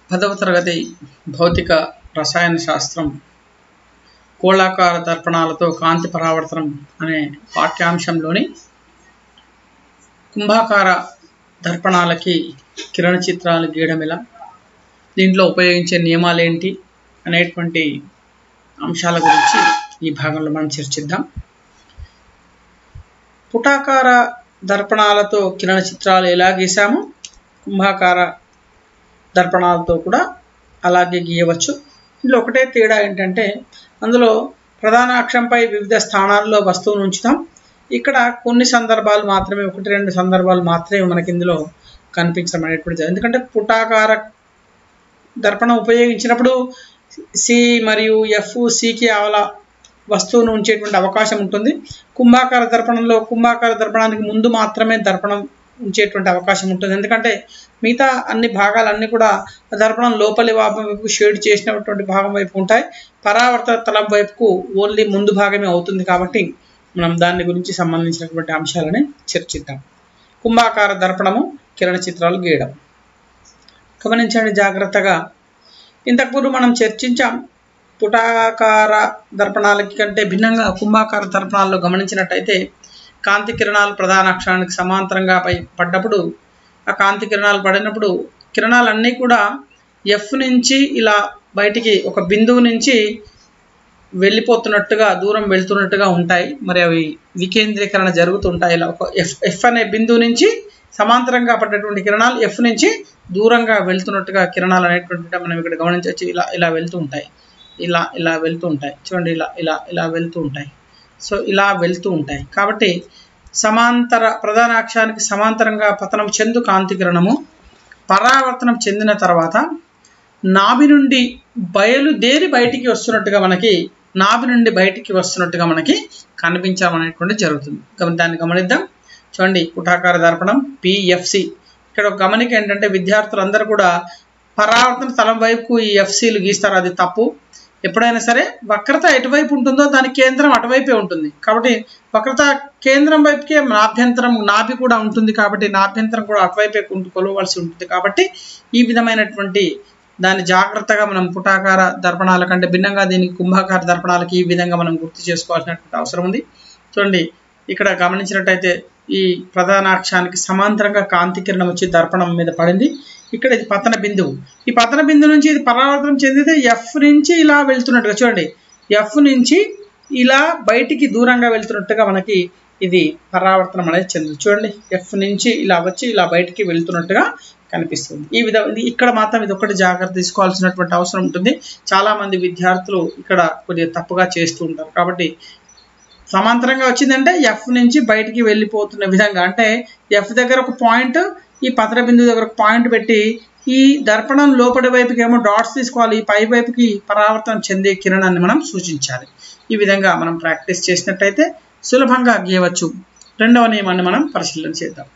పదవ తరగతి భౌతిక రసాయన శాస్త్రం గోళాకార దర్పణాలతో కాంతి పరావర్తనం అనే పాఠ్యాంశంలోని కుంభాకార దర్పణాలకి కిరణ చిత్రాలు గీయడం ఎలా దీంట్లో ఉపయోగించే నియమాలు ఏంటి అనేటువంటి అంశాల గురించి ఈ భాగంలో మనం చర్చిద్దాం పుటాకార దర్పణాలతో కిరణ చిత్రాలు ఎలా గీసాము కుంభాకార దర్పణాలతో కూడా అలాగే గీయవచ్చు ఇందులో ఒకటే తేడా ఏంటంటే అందులో ప్రధాన అక్షంపై వివిధ స్థానాల్లో వస్తువును ఉంచుతాం ఇక్కడ కొన్ని సందర్భాలు మాత్రమే ఒకటి రెండు సందర్భాలు మాత్రమే మనకి ఇందులో కనిపించడం అనేటువంటిది ఎందుకంటే పుటాకార దర్పణం ఉపయోగించినప్పుడు సి మరియు ఎఫ్ సికి ఆవల వస్తువును ఉంచేటువంటి అవకాశం ఉంటుంది కుంభాకార దర్పణంలో కుంభాకార దర్పణానికి ముందు మాత్రమే దర్పణం ఉంచేటువంటి అవకాశం ఉంటుంది ఎందుకంటే మిగతా అన్ని భాగాలన్నీ కూడా దర్పణం లోపలి భాగం వైపు షేడ్ చేసినటువంటి భాగం వైపు ఉంటాయి పరావర్తన తలం వైపుకు ఓన్లీ ముందు భాగమే అవుతుంది కాబట్టి మనం దాని గురించి సంబంధించినటువంటి అంశాలని చర్చిద్దాం కుంభాకార దర్పణము కిరణ చిత్రాలు గీయడం గమనించండి జాగ్రత్తగా ఇంతకుముందు మనం చర్చించాం పుటాకార దర్పణాలకి కంటే భిన్నంగా కుంభాకార దర్పణాల్లో గమనించినట్టయితే కాంతి కిరణాలు ప్రధాన అక్షరానికి సమాంతరంగా పై పడ్డప్పుడు ఆ కాంతి కిరణాలు పడినప్పుడు కిరణాలన్నీ కూడా ఎఫ్ నుంచి ఇలా బయటికి ఒక బిందువు నుంచి వెళ్ళిపోతున్నట్టుగా దూరం వెళ్తున్నట్టుగా ఉంటాయి మరి అవి వికేంద్రీకరణ జరుగుతుంటాయి ఇలా ఒక ఎఫ్ ఎఫ్ అనే బిందువు నుంచి సమాంతరంగా పడ్డటువంటి కిరణాలు ఎఫ్ నుంచి దూరంగా వెళ్తున్నట్టుగా కిరణాలు అనేటువంటి మనం ఇక్కడ గమనించవచ్చు ఇలా ఇలా వెళ్తూ ఉంటాయి ఇలా ఇలా వెళ్తూ ఉంటాయి చూడండి ఇలా ఇలా ఇలా వెళ్తూ ఉంటాయి సో ఇలా వెళ్తూ ఉంటాయి కాబట్టి సమాంతర ప్రధాన అక్షానికి సమాంతరంగా పతనం చెందు కాంతి కిరణము పరావర్తనం చెందిన తర్వాత నాభి నుండి బయలుదేరి బయటికి వస్తున్నట్టుగా మనకి నాభి నుండి బయటికి వస్తున్నట్టుగా మనకి కనిపించడం అనేటువంటి జరుగుతుంది దాన్ని గమనిద్దాం చూడండి పుటాకార దర్పణం పిఎఫ్సి ఇక్కడ ఒక గమనిక ఏంటంటే విద్యార్థులందరూ కూడా పరావర్తన తలం వైపుకు ఈ ఎఫ్సీలు గీస్తారు అది తప్పు ఎప్పుడైనా సరే వక్రత ఎటువైపు ఉంటుందో దాని కేంద్రం అటువైపే ఉంటుంది కాబట్టి వక్రత కేంద్రం వైపుకే నాభ్యంతరం నాభి కూడా ఉంటుంది కాబట్టి నాభ్యంతరం కూడా అటువైపే కొలవలసి ఉంటుంది కాబట్టి ఈ విధమైనటువంటి దాన్ని జాగ్రత్తగా మనం పుటాకార దర్పణాల కంటే భిన్నంగా దీనికి కుంభాకార దర్పణాలకి ఈ విధంగా మనం గుర్తు చేసుకోవాల్సినటువంటి అవసరం ఉంది చూడండి ఇక్కడ గమనించినట్టయితే ఈ ప్రధాన అక్షానికి సమాంతరంగా కాంతి కిరణం వచ్చి దర్పణం మీద పడింది ఇక్కడ ఇది పతన బిందువు ఈ పతన బిందువు నుంచి ఇది పరావర్తనం చెందితే ఎఫ్ నుంచి ఇలా వెళ్తున్నట్టుగా చూడండి ఎఫ్ నుంచి ఇలా బయటికి దూరంగా వెళ్తున్నట్టుగా మనకి ఇది పరావర్తనం అనేది చెందుతుంది చూడండి ఎఫ్ నుంచి ఇలా వచ్చి ఇలా బయటికి వెళ్తున్నట్టుగా కనిపిస్తుంది ఈ విధంగా ఇక్కడ మాత్రం ఇది ఒకటి జాగ్రత్త తీసుకోవాల్సినటువంటి అవసరం ఉంటుంది చాలా మంది విద్యార్థులు ఇక్కడ కొద్దిగా తప్పుగా చేస్తూ ఉంటారు కాబట్టి సమాంతరంగా వచ్చిందంటే ఎఫ్ నుంచి బయటికి వెళ్ళిపోతున్న విధంగా అంటే ఎఫ్ దగ్గర ఒక పాయింట్ ఈ పత్ర బిందువు దగ్గర ఒక పాయింట్ పెట్టి ఈ దర్పణం లోపలి వైపుకి ఏమో డాట్స్ తీసుకోవాలి ఈ పై వైపుకి పరావర్తనం చెందే కిరణాన్ని మనం సూచించాలి ఈ విధంగా మనం ప్రాక్టీస్ చేసినట్టయితే సులభంగా గీయవచ్చు రెండవ నియమాన్ని మనం పరిశీలన చేద్దాం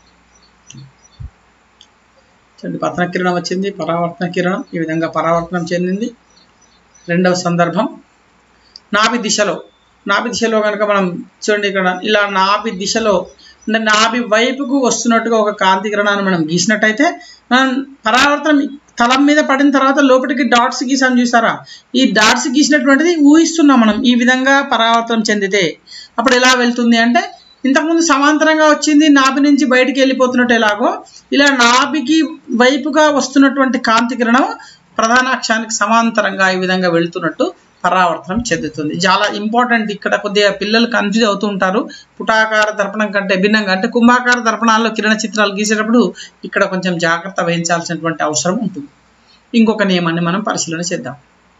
చూడండి పతన కిరణం వచ్చింది పరావర్తన కిరణం ఈ విధంగా పరావర్తనం చెందింది రెండవ సందర్భం నాభి దిశలో నాభి దిశలో కనుక మనం చూడండి ఇక్కడ ఇలా నాభి దిశలో అంటే నాభి వైపుకు వస్తున్నట్టుగా ఒక కాంతి కిరణాన్ని మనం గీసినట్టయితే మనం పరావర్తనం తలం మీద పడిన తర్వాత లోపలికి డాట్స్ గీసాం చూసారా ఈ డాట్స్ గీసినటువంటిది ఊహిస్తున్నాం మనం ఈ విధంగా పరావర్తనం చెందితే అప్పుడు ఎలా వెళ్తుంది అంటే ఇంతకుముందు సమాంతరంగా వచ్చింది నాభి నుంచి బయటికి వెళ్ళిపోతున్నట్టు ఎలాగో ఇలా నాభికి వైపుగా వస్తున్నటువంటి కాంతి కిరణం ప్రధాన అక్షానికి సమాంతరంగా ఈ విధంగా వెళ్తున్నట్టు పరావర్తనం చెందుతుంది చాలా ఇంపార్టెంట్ ఇక్కడ కొద్దిగా పిల్లలు కన్ఫ్యూజ్ అవుతూ ఉంటారు పుటాకార దర్పణం కంటే భిన్నంగా అంటే కుంభాకార దర్పణాల్లో కిరణ చిత్రాలు గీసేటప్పుడు ఇక్కడ కొంచెం జాగ్రత్త వహించాల్సినటువంటి అవసరం ఉంటుంది ఇంకొక నియమాన్ని మనం పరిశీలన చేద్దాం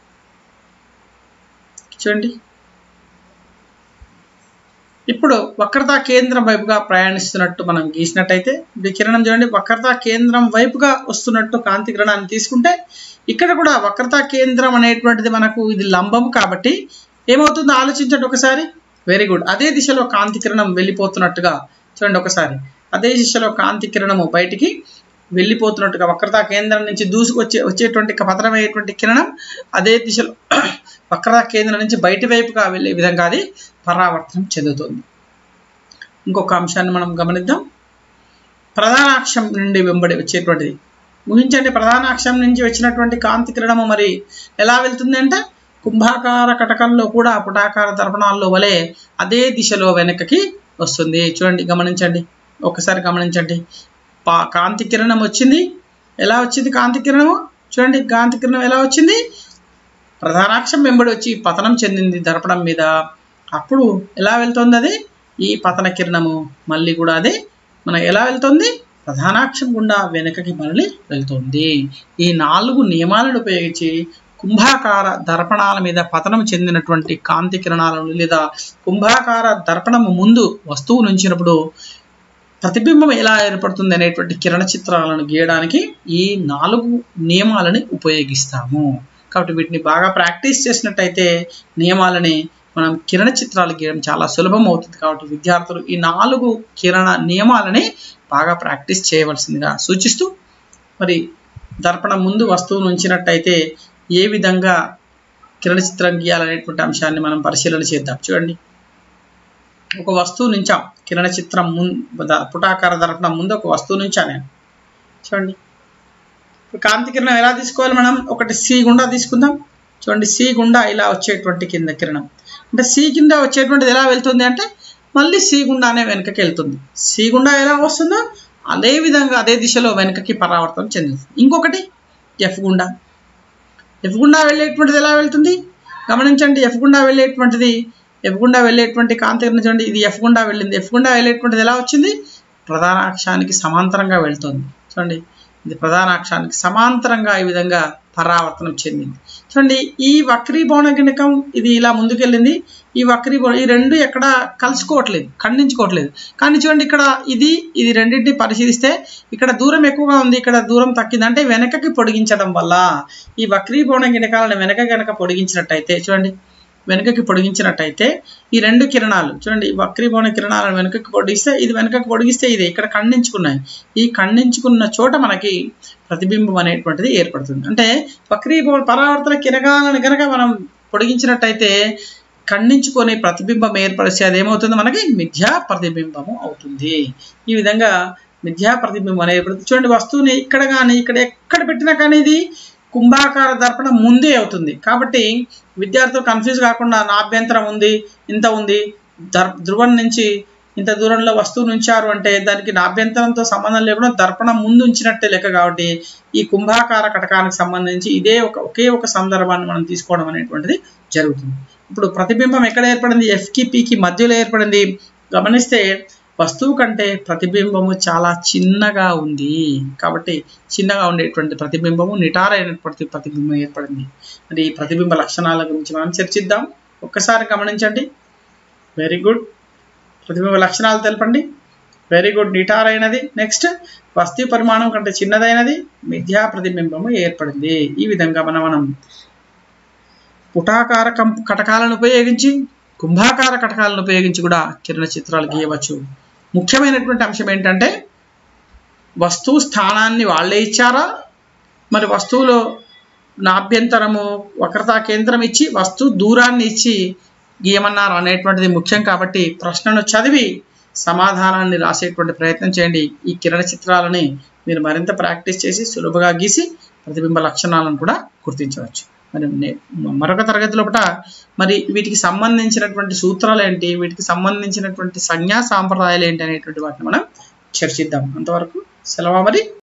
చూడండి ఇప్పుడు వక్రతా కేంద్రం వైపుగా ప్రయాణిస్తున్నట్టు మనం గీసినట్టయితే ఇది కిరణం చూడండి వక్రతా కేంద్రం వైపుగా వస్తున్నట్టు కాంతి కిరణాన్ని తీసుకుంటే ఇక్కడ కూడా వక్రతా కేంద్రం అనేటువంటిది మనకు ఇది లంబం కాబట్టి ఏమవుతుందో ఆలోచించండి ఒకసారి వెరీ గుడ్ అదే దిశలో కాంతి కిరణం వెళ్ళిపోతున్నట్టుగా చూడండి ఒకసారి అదే దిశలో కాంతి కిరణము బయటికి వెళ్ళిపోతున్నట్టుగా వక్రతా కేంద్రం నుంచి దూసుకొచ్చే వచ్చేటువంటి పతనమయ్యేటువంటి కిరణం అదే దిశలో వక్రతా కేంద్రం నుంచి బయటి వైపుగా వెళ్ళే విధంగా అది పరావర్తనం చెందుతుంది ఇంకొక అంశాన్ని మనం గమనిద్దాం ప్రధాన అక్షం నుండి వెంబడి వచ్చేటువంటిది ఊహించండి ప్రధాన అక్షం నుంచి వచ్చినటువంటి కాంతి కిరణము మరి ఎలా వెళ్తుంది అంటే కుంభాకార కటకంలో కూడా పుటాకార దర్పణాల్లో వలె అదే దిశలో వెనకకి వస్తుంది చూడండి గమనించండి ఒకసారి గమనించండి పా కాంతి కిరణం వచ్చింది ఎలా వచ్చింది కాంతి కిరణము చూడండి కాంతి కిరణం ఎలా వచ్చింది ప్రధానాక్షం వెంబడి వచ్చి పతనం చెందింది దర్పణం మీద అప్పుడు ఎలా వెళ్తుంది అది ఈ పతన కిరణము మళ్ళీ కూడా అది మన ఎలా వెళ్తుంది ప్రధానాక్షం గుండా వెనుకకి మళ్ళీ వెళ్తుంది ఈ నాలుగు నియమాలను ఉపయోగించి కుంభాకార దర్పణాల మీద పతనం చెందినటువంటి కాంతి కిరణాలను లేదా కుంభాకార దర్పణము ముందు వస్తువు నుంచినప్పుడు ప్రతిబింబం ఎలా ఏర్పడుతుంది అనేటువంటి కిరణ చిత్రాలను గీయడానికి ఈ నాలుగు నియమాలని ఉపయోగిస్తాము కాబట్టి వీటిని బాగా ప్రాక్టీస్ చేసినట్టయితే నియమాలని మనం కిరణ చిత్రాలు గీయడం చాలా సులభం అవుతుంది కాబట్టి విద్యార్థులు ఈ నాలుగు కిరణ నియమాలని బాగా ప్రాక్టీస్ చేయవలసిందిగా సూచిస్తూ మరి దర్పణం ముందు వస్తువును ఉంచినట్టయితే ఏ విధంగా కిరణ చిత్రం గీయాలనేటువంటి అంశాన్ని మనం పరిశీలన చేద్దాం చూడండి ఒక వస్తువు నుంచాం కిరణ చిత్రం ముందు పుటాకార దర్పణం ముందు ఒక వస్తువు నుంచా నేను చూడండి ఇప్పుడు కాంతి కిరణం ఎలా తీసుకోవాలి మనం ఒకటి సి గుండా తీసుకుందాం చూడండి సి గుండా ఇలా వచ్చేటువంటి కింద కిరణం అంటే సి కింద వచ్చేటువంటిది ఎలా వెళ్తుంది అంటే మళ్ళీ సి గుండానే వెనకకి వెళ్తుంది సి గుండా ఎలా వస్తుందో అదే విధంగా అదే దిశలో వెనకకి పరావర్తనం చెందుతుంది ఇంకొకటి ఎఫ్ గుండా ఎఫ్ గుండా వెళ్ళేటువంటిది ఎలా వెళ్తుంది గమనించండి ఎఫ్ గుండా వెళ్ళేటువంటిది ఎఫ్ గుండా వెళ్ళేటువంటి కాంతి కిరణం చూడండి ఇది ఎఫ్ గుండా వెళ్ళింది ఎఫ్ గుండా వెళ్ళేటువంటిది ఎలా వచ్చింది ప్రధాన అక్షానికి సమాంతరంగా వెళ్తుంది చూడండి ఇది ప్రధాన అక్షానికి సమాంతరంగా ఈ విధంగా పరావర్తనం చెందింది చూడండి ఈ వక్రీభవన గిణకం ఇది ఇలా ముందుకెళ్ళింది ఈ వక్రీభవనం ఈ రెండు ఎక్కడ కలుసుకోవట్లేదు ఖండించుకోవట్లేదు కానీ చూడండి ఇక్కడ ఇది ఇది రెండింటిని పరిశీలిస్తే ఇక్కడ దూరం ఎక్కువగా ఉంది ఇక్కడ దూరం తక్కింది అంటే వెనకకి పొడిగించడం వల్ల ఈ వక్రీభవన గిణకాలను వెనక గనక పొడిగించినట్టయితే చూడండి వెనుకకి పొడిగించినట్టయితే ఈ రెండు కిరణాలు చూడండి వక్రీభవన కిరణాలను వెనుకకి పొడిగిస్తే ఇది వెనుకకి పొడిగిస్తే ఇది ఇక్కడ ఖండించుకున్నాయి ఈ ఖండించుకున్న చోట మనకి ప్రతిబింబం అనేటువంటిది ఏర్పడుతుంది అంటే వక్రీభవన పరావర్తన కిరణాలను కనుక మనం పొడిగించినట్టయితే ఖండించుకొని ప్రతిబింబం ఏర్పరిస్తే అదేమవుతుంది మనకి మిథ్యా ప్రతిబింబము అవుతుంది ఈ విధంగా మిథ్యా ప్రతిబింబం అనేది ఏర్పడుతుంది చూడండి వస్తువుని ఇక్కడ కానీ ఇక్కడ ఎక్కడ పెట్టినా కానీ ఇది కుంభాకార దర్పణం ముందే అవుతుంది కాబట్టి విద్యార్థులు కన్ఫ్యూజ్ కాకుండా నా అభ్యంతరం ఉంది ఇంత ఉంది దర్ ధ్రువం నుంచి ఇంత దూరంలో వస్తువును ఉంచారు అంటే దానికి నా అభ్యంతరంతో సంబంధం లేకుండా దర్పణం ముందు ఉంచినట్టే లెక్క కాబట్టి ఈ కుంభాకార కటకానికి సంబంధించి ఇదే ఒక ఒకే ఒక సందర్భాన్ని మనం తీసుకోవడం అనేటువంటిది జరుగుతుంది ఇప్పుడు ప్రతిబింబం ఎక్కడ ఏర్పడింది ఎఫ్కి పికి మధ్యలో ఏర్పడింది గమనిస్తే వస్తువు కంటే ప్రతిబింబము చాలా చిన్నగా ఉంది కాబట్టి చిన్నగా ఉండేటువంటి ప్రతిబింబము నిటారైనటువంటి ప్రతిబింబం ఏర్పడింది మరి ఈ ప్రతిబింబ లక్షణాల గురించి మనం చర్చిద్దాం ఒక్కసారి గమనించండి వెరీ గుడ్ ప్రతిబింబ లక్షణాలు తెలపండి వెరీ గుడ్ నిటారైనది నెక్స్ట్ వస్తువు పరిమాణం కంటే చిన్నదైనది మిథ్యా ప్రతిబింబము ఏర్పడింది ఈ విధంగా మనం మనం పుటాకార కటకాలను ఉపయోగించి కుంభాకార కటకాలను ఉపయోగించి కూడా కిరణ చిత్రాలు గీయవచ్చు ముఖ్యమైనటువంటి అంశం ఏంటంటే వస్తువు స్థానాన్ని వాళ్ళే ఇచ్చారా మరి వస్తువులో నాభ్యంతరము వక్రతా కేంద్రం ఇచ్చి వస్తువు దూరాన్ని ఇచ్చి గీయమన్నారు అనేటువంటిది ముఖ్యం కాబట్టి ప్రశ్నను చదివి సమాధానాన్ని రాసేటువంటి ప్రయత్నం చేయండి ఈ కిరణ చిత్రాలని మీరు మరింత ప్రాక్టీస్ చేసి సులభంగా గీసి ప్రతిబింబ లక్షణాలను కూడా గుర్తించవచ్చు మరి మరొక తరగతి లోపల మరి వీటికి సంబంధించినటువంటి సూత్రాలు ఏంటి వీటికి సంబంధించినటువంటి సంజ్ఞా సాంప్రదాయాలు ఏంటి అనేటువంటి వాటిని మనం చర్చిద్దాం అంతవరకు సెలవు మరి